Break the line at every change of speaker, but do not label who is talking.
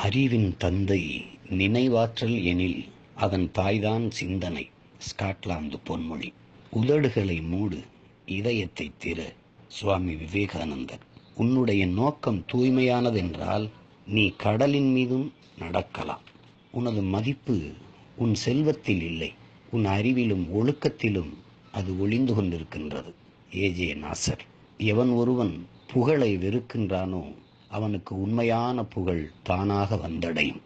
அறிவின் தந்தை நினைவாற்றல் எனில் அதன் தாய்தான் சிந்தனை ஸ்காட்லாந்து பொன்மொழி உதடுகளை மூடு இதயத்தை திற சுவாமி விவேகானந்தர் உன்னுடைய நோக்கம் தூய்மையானதென்றால் நீ கடலின் மீதும் நடக்கலாம் உனது மதிப்பு உன் செல்வத்தில் இல்லை உன் அறிவிலும் ஒழுக்கத்திலும் அது ஒளிந்து கொண்டிருக்கின்றது ஏஜே நாசர் எவன் ஒருவன் புகழை வெறுக்கின்றானோ அவனுக்கு உண்மையான புகழ் தானாக வந்தடையும்